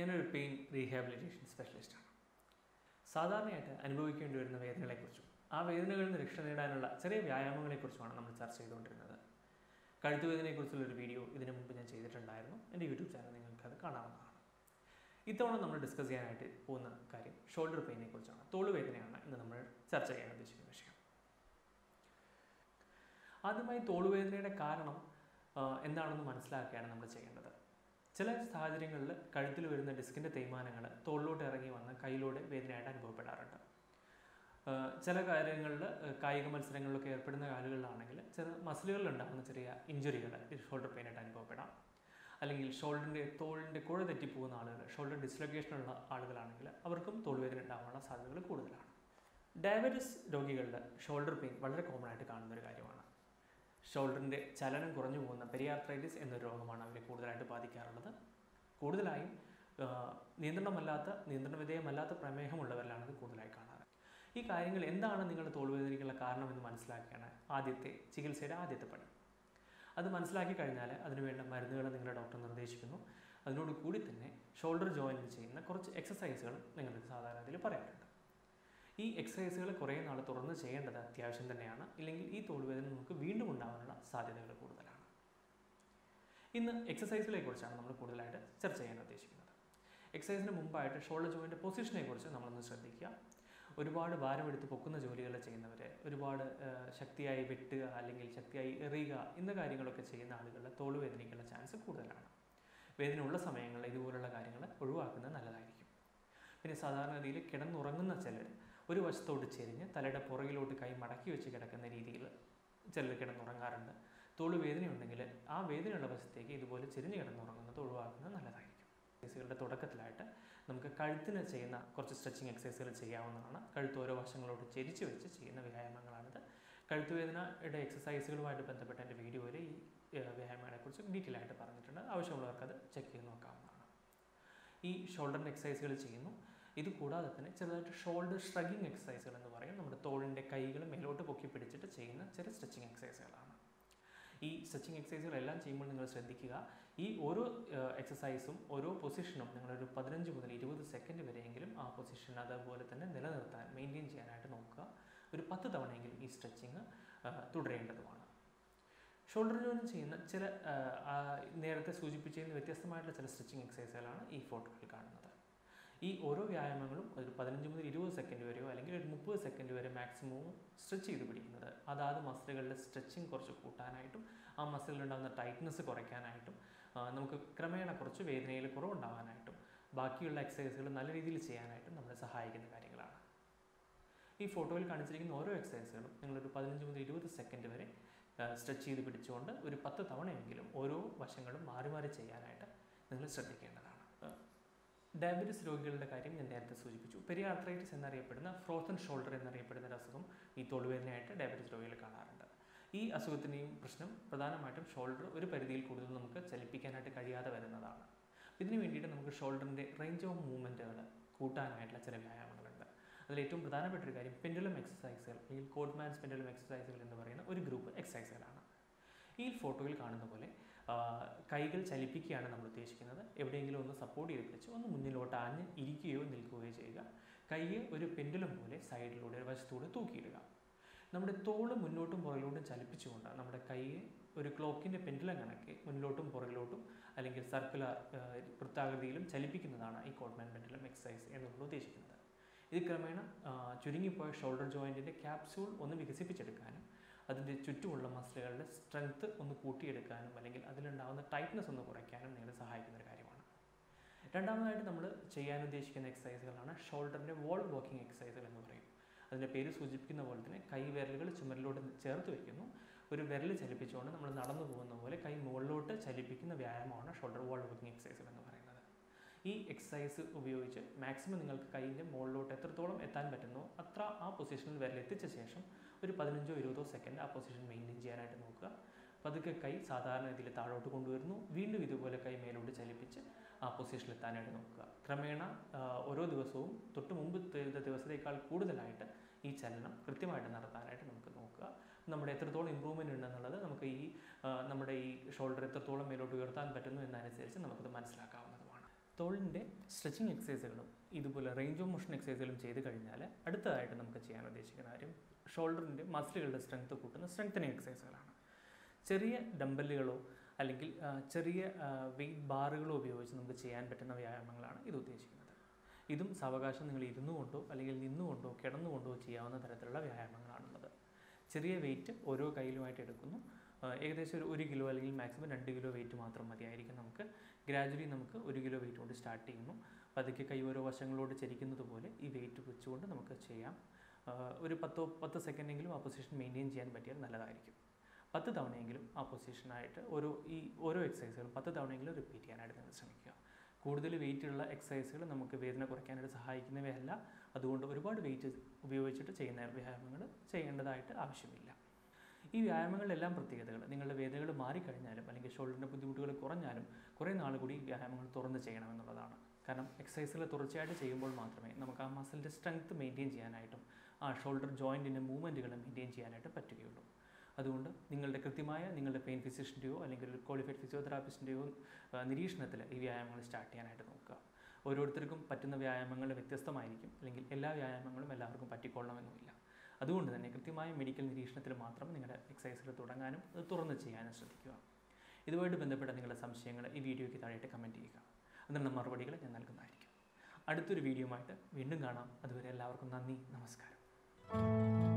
ഞാനൊരു pain rehabilitation സ്പെഷ്യലിസ്റ്റാണ് സാധാരണയായിട്ട് അനുഭവിക്കേണ്ടി വരുന്ന വേദനകളെക്കുറിച്ചും ആ വേദനകളിൽ നിന്ന് രക്ഷ നേടാനുള്ള ചെറിയ വ്യായാമങ്ങളെക്കുറിച്ചുമാണ് നമ്മൾ ചർച്ച ചെയ്തുകൊണ്ടിരുന്നത് കഴുത്തുവേദനയെക്കുറിച്ചുള്ള ഒരു വീഡിയോ ഇതിനു മുമ്പ് ഞാൻ ചെയ്തിട്ടുണ്ടായിരുന്നു എൻ്റെ യൂട്യൂബ് ചാനൽ നിങ്ങൾക്കത് കാണാവുന്നതാണ് ഇത്തവണ നമ്മൾ ഡിസ്കസ് ചെയ്യാനായിട്ട് പോകുന്ന കാര്യം ഷോൾഡർ പെയിനെ കുറിച്ചാണ് തോളുവേദനയാണ് ഇന്ന് നമ്മൾ ചർച്ച ചെയ്യാൻ ഉദ്ദേശിക്കുന്ന വിഷയം ആദ്യമായി തോളുവേദനയുടെ കാരണം ആ, എന്താണെന്ന് മനസ്സിലാക്കുകയാണ് നമ്മൾ ചെയ്യേണ്ടത് ചില സാഹചര്യങ്ങളിൽ കഴുത്തിൽ വരുന്ന ഡിസ്കിൻ്റെ തേയ്മാനങ്ങൾ തോളിലോട്ട് ഇറങ്ങി വന്ന് കയ്യിലൂടെ വേദനയായിട്ട് അനുഭവപ്പെടാറുണ്ട് ആ, ചില കാര്യങ്ങളിൽ കായിക മത്സരങ്ങളിലൊക്കെ ഏർപ്പെടുന്ന കാലുകളിലാണെങ്കിൽ ചില മസിലുകളിൽ ഉണ്ടാകുന്ന ചെറിയ ഇഞ്ചുറികൾ ഷോൾഡർ പെയിനായിട്ട് അനുഭവപ്പെടാം അല്ലെങ്കിൽ ഷോൾഡറിൻ്റെ തോളിൻ്റെ കുഴ തെറ്റിപ്പോകുന്ന ആളുകൾ ഷോൾഡർ ഡിസ്ലൊക്കേഷൻ ഉള്ള ആളുകളാണെങ്കിൽ അവർക്കും തോൾവേദന ഉണ്ടാകാനുള്ള സാധ്യതകൾ കൂടുതലാണ് ഡയബറ്റിസ് രോഗികളുടെ ഷോൾഡർ പെയിൻ വളരെ കോമൺ ആയിട്ട് കാണുന്ന ഒരു കാര്യമാണ് ഷോൾഡറിൻ്റെ ചലനം കുറഞ്ഞു പോകുന്ന പെരിയാർത്രൈറ്റിസ് എന്ന രോഗമാണ് അവരെ കൂടുതലായിട്ട് ബാധിക്കാറുള്ളത് കൂടുതലായും ആ, നിയന്ത്രണമല്ലാത്ത നിയന്ത്രണ വിധേയമല്ലാത്ത പ്രമേഹമുള്ളവരിലാണ് ഇത് കൂടുതലായി കാണാറ് ഈ കാര്യങ്ങൾ എന്താണ് നിങ്ങളുടെ തോൾവേദനയ്ക്കുള്ള കാരണമെന്ന് മനസ്സിലാക്കിയാണ് ആദ്യത്തെ ചികിത്സയുടെ ആദ്യത്തെ പടി അത് മനസ്സിലാക്കി കഴിഞ്ഞാൽ അതിനുവേണ്ട മരുന്നുകൾ നിങ്ങളുടെ ഡോക്ടർ നിർദ്ദേശിക്കുന്നു അതിനോട് കൂടി തന്നെ ഷോൾഡർ ജോയിൻറ്റ് ചെയ്യുന്ന കുറച്ച് എക്സസൈസുകൾ നിങ്ങൾക്ക് സാധാരണ ഇതിൽ പറയാറുണ്ട് ഈ എക്സസൈസുകൾ കുറേ നാൾ തുറന്ന് ചെയ്യേണ്ടത് അത്യാവശ്യം തന്നെയാണ് ഇല്ലെങ്കിൽ ഈ തോൾവേദന നമുക്ക് വീണ്ടും ഉണ്ടാകാനുള്ള സാധ്യതകൾ കൂടുതലാണ് ഇന്ന് എക്സസൈസുകളെ കുറിച്ചാണ് നമ്മൾ കൂടുതലായിട്ട് ചർച്ച ചെയ്യാൻ ഉദ്ദേശിക്കുന്നത് എക്സസൈസിന് മുമ്പായിട്ട് ഷോൾഡർ ജോയിൻ്റെ പൊസിഷനെ കുറിച്ച് നമ്മളൊന്ന് ശ്രദ്ധിക്കുക ഒരുപാട് ഭാരമെടുത്ത് പൊക്കുന്ന ജോലികൾ ചെയ്യുന്നവർ ഒരുപാട് ആ, ശക്തിയായി വെട്ടുക അല്ലെങ്കിൽ ശക്തിയായി എറിയുക എന്ന കാര്യങ്ങളൊക്കെ ചെയ്യുന്ന ആളുകളുടെ തോളുവേദനയ്ക്കുള്ള ചാൻസ് കൂടുതലാണ് വേദന ഉള്ള സമയങ്ങളിൽ ഇതുപോലുള്ള കാര്യങ്ങൾ ഒഴിവാക്കുന്നത് നല്ലതായിരിക്കും പിന്നെ സാധാരണഗതിയിൽ കിടന്നുറങ്ങുന്ന ചിലർ ഒരു വശത്തോട്ട് ചെരിഞ്ഞ് തലയുടെ പുറകിലോട്ട് കൈ മടക്കി വെച്ച് കിടക്കുന്ന രീതിയിൽ ചിലർ കിടന്നുറങ്ങാറുണ്ട് തോള് വേദനയുണ്ടെങ്കിൽ ആ വേദനയുള്ള വശത്തേക്ക് ഇതുപോലെ ചെരിഞ്ഞ് കിടന്നുറങ്ങുന്നത് ഒഴിവാക്കുന്നത് നല്ലതായിരിക്കും എക്സസൈസുകളുടെ തുടക്കത്തിലായിട്ട് നമുക്ക് കഴുത്തിന് ചെയ്യുന്ന കുറച്ച് സ്ട്രെച്ചിങ് എക്സസൈസുകൾ ചെയ്യാവുന്നതാണ് കഴുത്ത് ഓരോ വശങ്ങളോട്ട് ചെരിച്ച് വെച്ച് ചെയ്യുന്ന വ്യായാമങ്ങളാണിത് കഴുത്തുവേദനയുടെ എക്സസൈസുകളുമായിട്ട് ബന്ധപ്പെട്ട എൻ്റെ വീഡിയോയിൽ ഈ ഏഹ്, വ്യായാമങ്ങളെക്കുറിച്ച് ഡീറ്റെയിൽ ആയിട്ട് പറഞ്ഞിട്ടുണ്ട് ആവശ്യമുള്ളവർക്ക് അത് ചെക്ക് ചെയ്ത് നോക്കാവുന്നതാണ് ഈ ഷോൾഡറിൻ്റെ എക്സസൈസുകൾ ചെയ്യുന്നു ഇത് കൂടാതെ തന്നെ ചെറുതായിട്ട് ഷോൾഡർ ഷ്രഗിങ് എക്സസൈസുകൾ എന്ന് പറയും നമ്മുടെ തോളിൻ്റെ കൈകൾ മേലോട്ട് പൊക്കി പിടിച്ചിട്ട് ചെയ്യുന്ന ചെറിയ സ്ട്രെച്ചിങ് എക്സസൈസുകളാണ് ഈ സ്ട്രെച്ചിങ് എക്സസൈസുകളെല്ലാം ചെയ്യുമ്പോൾ നിങ്ങൾ ശ്രദ്ധിക്കുക ഈ ഓരോ എക്സസൈസും ഓരോ പൊസിഷനും നിങ്ങളൊരു പതിനഞ്ച് മുതൽ ഇരുപത് സെക്കൻഡ് വരെയെങ്കിലും ആ പൊസിഷൻ അതുപോലെ തന്നെ നിലനിർത്താൻ മെയിൻറ്റെയിൻ ചെയ്യാനായിട്ട് നോക്കുക ഒരു പത്ത് തവണയെങ്കിലും ഈ സ്ട്രെച്ചിങ് തുടരേണ്ടതുമാണ് ഷോൾഡർ ജോയിൻ ചെയ്യുന്ന ചില ആ, ആ, നേരത്തെ സൂചിപ്പിച്ചതിന് വ്യത്യസ്തമായിട്ടുള്ള ചില സ്ട്രെച്ചിങ് എക്സസൈസുകളാണ് ഈ ഫോട്ടോയിൽ കാണുന്നത് ഈ ഓരോ വ്യായാമങ്ങളും ഒരു പതിനഞ്ച് മുതൽ ഇരുപത് സെക്കൻഡ് വരെയോ അല്ലെങ്കിൽ ഒരു മുപ്പത് സെക്കൻഡ് വരെ മാക്സിമവും സ്ട്രെച്ച് ചെയ്ത് പിടിക്കുന്നത് അതാത് മസിലുകളുടെ സ്ട്രെച്ചിങ് കുറച്ച് കൂട്ടാനായിട്ടും ആ മസിലുണ്ടാകുന്ന ടൈറ്റ്നസ് കുറയ്ക്കാനായിട്ടും ആ, നമുക്ക് ക്രമേണ കുറച്ച് വേദനയിൽ കുറവുണ്ടാകാനായിട്ടും ബാക്കിയുള്ള എക്സസൈസുകൾ നല്ല രീതിയിൽ ചെയ്യാനായിട്ടും നമ്മളെ സഹായിക്കുന്ന കാര്യങ്ങളാണ് ഈ ഫോട്ടോയിൽ കാണിച്ചിരിക്കുന്ന ഓരോ എക്സസൈസുകളും നിങ്ങളൊരു പതിനഞ്ച് മുതൽ ഇരുപത് സെക്കൻഡ് വരെ സ്ട്രെച്ച് ചെയ്ത് പിടിച്ചുകൊണ്ട് ഒരു പത്ത് തവണയെങ്കിലും ഓരോ വശങ്ങളും മാറി മാറി ചെയ്യാനായിട്ട് നിങ്ങൾ ശ്രദ്ധിക്കേണ്ടതാണ് ഡയബറ്റീസ് രോഗികളുടെ കാര്യം ഞാൻ നേരത്തെ സൂചിപ്പിച്ചു പെരിയാർത്രൈറ്റിസ് എന്നറിയപ്പെടുന്ന ഫ്രോസൺ ഷോൾഡർ എന്നറിയപ്പെടുന്ന ഒരു അസുഖം ഈ തോളുവേദനയായിട്ട് ഡയബറ്റീസ് രോഗികൾ കാണാറുണ്ട് ഈ അസുഖത്തിൻ്റെയും പ്രശ്നം പ്രധാനമായിട്ടും ഷോൾഡർ ഒരു പരിധിയിൽ കൂടുതൽ നമുക്ക് ചലിപ്പിക്കാനായിട്ട് കഴിയാതെ വരുന്നതാണ് ഇതിന് വേണ്ടിയിട്ട് നമുക്ക് ഷോൾഡറിൻ്റെ റേഞ്ച് ഓഫ് മൂവ്മെൻറ്റുകൾ കൂട്ടാനായിട്ടുള്ള ചില വ്യായാമങ്ങളുണ്ട് അതിൽ ഏറ്റവും പ്രധാനപ്പെട്ട ഒരു കാര്യം പെൻഡുലം എക്സസൈസുകൾ അല്ലെങ്കിൽ കോഡ്മാൻസ് പെൻഡുലം എക്സസൈസുകൾ എന്ന് പറയുന്ന ഒരു ഗ്രൂപ്പ് എക്സസൈസുകളാണ് ഈ ഫോട്ടോയിൽ കാണുന്ന പോലെ ആ, കൈകൾ ചലിപ്പിക്കുകയാണ് നമ്മൾ ഉദ്ദേശിക്കുന്നത് എവിടെയെങ്കിലും ഒന്ന് സപ്പോർട്ട് ചെയ്ത് പിടിച്ച് ഒന്ന് മുന്നിലോട്ട് ആഞ്ഞ് ഇരിക്കുകയോ നിൽക്കുകയോ ചെയ്യുക കൈയെ ഒരു പെൻഡുലം പോലെ സൈഡിലൂടെ ഒരു വശത്തൂടെ തൂക്കിയിടുക നമ്മുടെ തോള് മുന്നോട്ടും പുറകിലോട്ടും ചലിപ്പിച്ചുകൊണ്ട് നമ്മുടെ കൈയെ ഒരു ക്ലോക്കിൻ്റെ പെൻഡുലം കണക്കെ മുന്നിലോട്ടും പുറകിലോട്ടും അല്ലെങ്കിൽ സർക്കുലർ വൃത്താകൃതിയിലും ചലിപ്പിക്കുന്നതാണ് ഈ കോഡ്മാൻ പെൻഡുലം എക്സസൈസ് എന്നുകൊണ്ട് ഉദ്ദേശിക്കുന്നത് ഇത് ക്രമേണ ആ, ചുരുങ്ങിപ്പോയ ഷോൾഡർ ജോയിൻറ്റിൻ്റെ ക്യാപ്സ്യൂൾ ഒന്ന് വികസിപ്പിച്ചെടുക്കാനും അതിൻ്റെ ചുറ്റുമുള്ള മസിലുകളുടെ സ്ട്രെങ്ത് ഒന്ന് കൂട്ടിയെടുക്കാനും അല്ലെങ്കിൽ അതിലുണ്ടാകുന്ന ടൈറ്റ്നസ് ഒന്ന് കുറയ്ക്കാനും നിങ്ങളെ സഹായിക്കുന്ന ഒരു കാര്യമാണ് രണ്ടാമതായിട്ട് നമ്മൾ ചെയ്യാൻ ഉദ്ദേശിക്കുന്ന എക്സസൈസുകളാണ് ഷോൾഡറിൻ്റെ വോൾ വാക്കിംഗ് എക്സസൈസുകൾ എന്ന് പറയും അതിൻ്റെ പേര് സൂചിപ്പിക്കുന്ന പോലെ തന്നെ കൈ വിരലുകൾ ചുമരിലോട്ട് ചേർത്ത് വയ്ക്കുന്നു ഒരു വിരൽ ചലിപ്പിച്ചുകൊണ്ട് നമ്മൾ നടന്നു പോകുന്ന പോലെ കൈ മുകളിലോട്ട് ചലിപ്പിക്കുന്ന വ്യായാമമാണ് ഷോൾഡർ വോൾ വാക്കിംഗ് എക്സസൈസുകൾ എന്ന് പറയുന്നത് ഈ എക്സസൈസ് ഉപയോഗിച്ച് മാക്സിമം നിങ്ങൾക്ക് കൈയിൻ്റെ മുകളിലോട്ട് എത്രത്തോളം എത്താൻ പറ്റുന്നോ അത്ര ആ പൊസിഷനിൽ വിരൽ എത്തിച്ച ശേഷം ഒരു പതിനഞ്ചോ ഇരുപതോ സെക്കൻഡ് ആ പൊസിഷൻ മെയിൻറ്റെയിൻ ചെയ്യാനായിട്ട് നോക്കുക പതുക്കെ കൈ സാധാരണ രീതിയിൽ താഴോട്ട് കൊണ്ടുവരുന്നു വീണ്ടും ഇതുപോലെ കൈ മേലോട്ട് ചലിപ്പിച്ച് ആ പൊസിഷനിൽ എത്താനായിട്ട് നോക്കുക ക്രമേണ ആ, ഓരോ ദിവസവും തൊട്ട് മുമ്പ് ചെയ്ത ദിവസത്തേക്കാൾ കൂടുതലായിട്ട് ഈ ചലനം കൃത്യമായിട്ട് നടത്താനായിട്ട് നമുക്ക് നോക്കുക നമ്മുടെ എത്രത്തോളം ഇമ്പ്രൂവ്മെൻ്റ് ഉണ്ടെന്നുള്ളത് നമുക്ക് ഈ ആ, നമ്മുടെ ഈ ഷോൾഡർ എത്രത്തോളം മേലോട്ട് ഉയർത്താൻ പറ്റുന്നു എന്നനുസരിച്ച് നമുക്കത് മനസ്സിലാക്കാവുന്നതുമാണ് തോളിൻ്റെ സ്ട്രെച്ചിങ് എക്സസൈസുകളും ഇതുപോലെ റേഞ്ച് ഓഫ് മോഷൻ എക്സസൈസുകളും ചെയ്ത് കഴിഞ്ഞാൽ അടുത്തതായിട്ട് നമുക്ക് ചെയ്യാൻ ഉദ്ദേശിക്കുന്ന കാര്യം ഷോൾഡറിൻ്റെ മസിലുകളുടെ സ്ട്രെങ്ത് കൂട്ടുന്ന സ്ട്രെങ്തനിങ് എക്സസൈസുകളാണ് ചെറിയ ഡമ്പലുകളോ അല്ലെങ്കിൽ ആ, ചെറിയ വെയിറ്റ് ബാറുകളോ ഉപയോഗിച്ച് നമുക്ക് ചെയ്യാൻ പറ്റുന്ന വ്യായാമങ്ങളാണ് ഇത് ഉദ്ദേശിക്കുന്നത് ഇതും സാവകാശം നിങ്ങൾ ഇരുന്നു കൊണ്ടോ അല്ലെങ്കിൽ നിന്നുകൊണ്ടോ കിടന്നുകൊണ്ടോ ചെയ്യാവുന്ന തരത്തിലുള്ള വ്യായാമങ്ങളാണുള്ളത് ചെറിയ വെയിറ്റ് ഓരോ കയ്യിലുമായിട്ട് എടുക്കുന്നു ആ, ഏകദേശം ഒരു ഒരു കിലോ അല്ലെങ്കിൽ മാക്സിമം രണ്ട് കിലോ വെയിറ്റ് മാത്രം മതിയായിരിക്കും നമുക്ക് ഗ്രാജുവലി നമുക്ക് ഒരു കിലോ വെയിറ്റ് കൊണ്ട് സ്റ്റാർട്ട് ചെയ്യുന്നു പതുക്കെ കൈ ഓരോ വശങ്ങളോട് ചരിക്കുന്നത് പോലെ ഈ വെയിറ്റ് വെച്ചുകൊണ്ട് നമുക്ക് ചെയ്യാം ആ, ഒരു പത്തോ പത്ത് സെക്കൻഡെങ്കിലും ആ പൊസിഷൻ മെയിൻറ്റെയിൻ ചെയ്യാൻ പറ്റിയാൽ നല്ലതായിരിക്കും പത്ത് തവണയെങ്കിലും ആ പൊസിഷനായിട്ട് ഓരോ ഈ ഓരോ എക്സസൈസുകളും പത്ത് തവണയെങ്കിലും റിപ്പീറ്റ് ചെയ്യാനായിട്ട് നിങ്ങൾ ശ്രമിക്കുക കൂടുതൽ വെയിറ്റ് ഉള്ള എക്സസൈസുകൾ നമുക്ക് വേദന കുറയ്ക്കാനായിട്ട് സഹായിക്കുന്നവയല്ല അതുകൊണ്ട് ഒരുപാട് വെയിറ്റ് ഉപയോഗിച്ചിട്ട് ചെയ്യുന്ന വ്യായാമങ്ങൾ ചെയ്യേണ്ടതായിട്ട് ആവശ്യമില്ല ഈ വ്യായാമങ്ങളിലെല്ലാം പ്രത്യേകതകൾ നിങ്ങളുടെ വേദനകൾ മാറിക്കഴിഞ്ഞാലും അല്ലെങ്കിൽ ഷോൾഡറിൻ്റെ ബുദ്ധിമുട്ടുകൾ കുറഞ്ഞാലും കുറേ നാൾ കൂടി ഈ വ്യായാമങ്ങൾ തുറന്ന് ചെയ്യണമെന്നുള്ളതാണ് കാരണം എക്സസൈസുകൾ തുടർച്ചയായിട്ട് ചെയ്യുമ്പോൾ മാത്രമേ നമുക്ക് ആ മസിലിൻ്റെ സ്ട്രെങ്ത് മെയിൻറ്റെയിൻ ചെയ്യാനായിട്ടും ആ ഷോൾഡർ ജോയിൻറ്റിൻ്റെ മൂവ്മെൻറ്റുകൾ മെയിൻറ്റെയിൻ ചെയ്യാനായിട്ട് പറ്റുകയുള്ളൂ അതുകൊണ്ട് നിങ്ങളുടെ കൃത്യമായ നിങ്ങളുടെ പെയിൻ ഫിസിഷ്യൻ്റെയോ അല്ലെങ്കിൽ ഒരു ക്വാളിഫൈഡ് ഫിസിയോതെറാപ്പിസ്റ്റിൻ്റെയോ നിരീക്ഷണത്തിൽ ഈ വ്യായാമങ്ങൾ സ്റ്റാർട്ട് ചെയ്യാനായിട്ട് നോക്കുക ഓരോരുത്തർക്കും പറ്റുന്ന വ്യായാമങ്ങൾ വ്യത്യസ്തമായിരിക്കും അല്ലെങ്കിൽ എല്ലാ വ്യായാമങ്ങളും എല്ലാവർക്കും പറ്റിക്കൊള്ളണമെന്നുമില്ല അതുകൊണ്ട് തന്നെ കൃത്യമായ മെഡിക്കൽ നിരീക്ഷണത്തിൽ മാത്രം നിങ്ങളുടെ എക്സസൈസുകൾ തുടങ്ങാനും അത് തുറന്ന് ചെയ്യാനും ശ്രദ്ധിക്കുക ഇതുമായിട്ട് ബന്ധപ്പെട്ട നിങ്ങളുടെ സംശയങ്ങൾ ഈ വീഡിയോയ്ക്ക് താഴെയായിട്ട് കമൻറ്റ് ചെയ്യുക അതിനുള്ള മറുപടികൾ ഞാൻ നൽകുന്നതായിരിക്കും അടുത്തൊരു വീഡിയോ ആയിട്ട് വീണ്ടും കാണാം അതുവരെ എല്ലാവർക്കും നന്ദി നമസ്കാരം